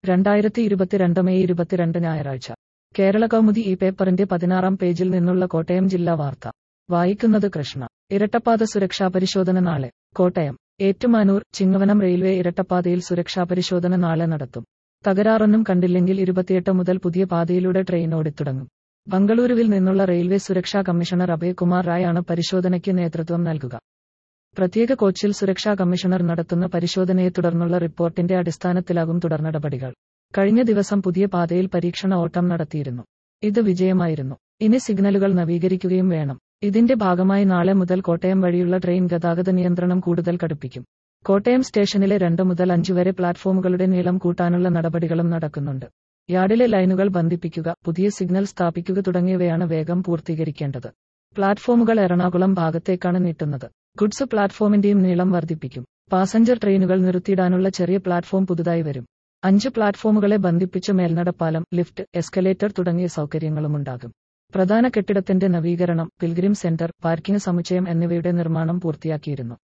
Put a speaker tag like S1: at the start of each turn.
S1: രണ്ടായിരത്തി ഇരുപത്തിരണ്ട് മെയ് ഇരുപത്തിരണ്ട് ഞായറാഴ്ച കേരള കൗമുദി ഈ പേപ്പറിന്റെ പതിനാറാം പേജിൽ നിന്നുള്ള കോട്ടയം ജില്ലാ വാർത്ത വായിക്കുന്നത് കൃഷ്ണ ഇരട്ടപ്പാത സുരക്ഷാ പരിശോധന നാളെ കോട്ടയം ഏറ്റുമാനൂർ ചിങ്ങവനം റെയിൽവേ ഇരട്ടപ്പാതയിൽ സുരക്ഷാ പരിശോധന നാളെ നടത്തും തകരാറൊന്നും കണ്ടില്ലെങ്കിൽ ഇരുപത്തിയെട്ട് മുതൽ പുതിയ പാതയിലൂടെ ട്രെയിൻ ഓടിത്തുടങ്ങും ബംഗളൂരുവിൽ നിന്നുള്ള റെയിൽവേ സുരക്ഷാ കമ്മീഷണർ അഭയകുമാർ റായ് ആണ് പരിശോധനയ്ക്ക് നേതൃത്വം നൽകുക പ്രത്യേക കോച്ചിൽ സുരക്ഷാ കമ്മീഷണർ നടത്തുന്ന പരിശോധനയെ തുടർന്നുള്ള റിപ്പോർട്ടിന്റെ അടിസ്ഥാനത്തിലാകും തുടർ നടപടികൾ കഴിഞ്ഞ ദിവസം പുതിയ പാതയിൽ പരീക്ഷണ ഓട്ടം നടത്തിയിരുന്നു ഇത് വിജയമായിരുന്നു ഇനി സിഗ്നലുകൾ നവീകരിക്കുകയും വേണം ഇതിന്റെ ഭാഗമായി നാളെ മുതൽ കോട്ടയം വഴിയുള്ള ട്രെയിൻ ഗതാഗത നിയന്ത്രണം കൂടുതൽ കടുപ്പിക്കും കോട്ടയം സ്റ്റേഷനിലെ രണ്ട് മുതൽ അഞ്ച് വരെ പ്ലാറ്റ്ഫോമുകളുടെ നീളം കൂട്ടാനുള്ള നടപടികളും നടക്കുന്നുണ്ട് യാർഡിലെ ലൈനുകൾ ബന്ധിപ്പിക്കുക പുതിയ സിഗ്നൽ സ്ഥാപിക്കുക തുടങ്ങിയവയാണ് വേഗം പൂർത്തീകരിക്കേണ്ടത് പ്ലാറ്റ്ഫോമുകൾ എറണാകുളം ഭാഗത്തേക്കാണ് നീട്ടുന്നത് ഗുഡ്സ് പ്ലാറ്റ്ഫോമിന്റെയും നീളം വർദ്ധിപ്പിക്കും പാസഞ്ചർ ട്രെയിനുകൾ നിർത്തിയിടാനുള്ള ചെറിയ പ്ലാറ്റ്ഫോം പുതുതായി വരും അഞ്ച് പ്ലാറ്റ്ഫോമുകളെ ബന്ധിപ്പിച്ച് മേൽനടപ്പാലം ലിഫ്റ്റ് എസ്കലേറ്റർ തുടങ്ങിയ സൗകര്യങ്ങളുമുണ്ടാകും പ്രധാന കെട്ടിടത്തിന്റെ നവീകരണം പിൽഗ്രിം സെന്റർ പാർക്കിംഗ് സമുച്ചയം എന്നിവയുടെ നിർമ്മാണം പൂർത്തിയാക്കിയിരുന്നു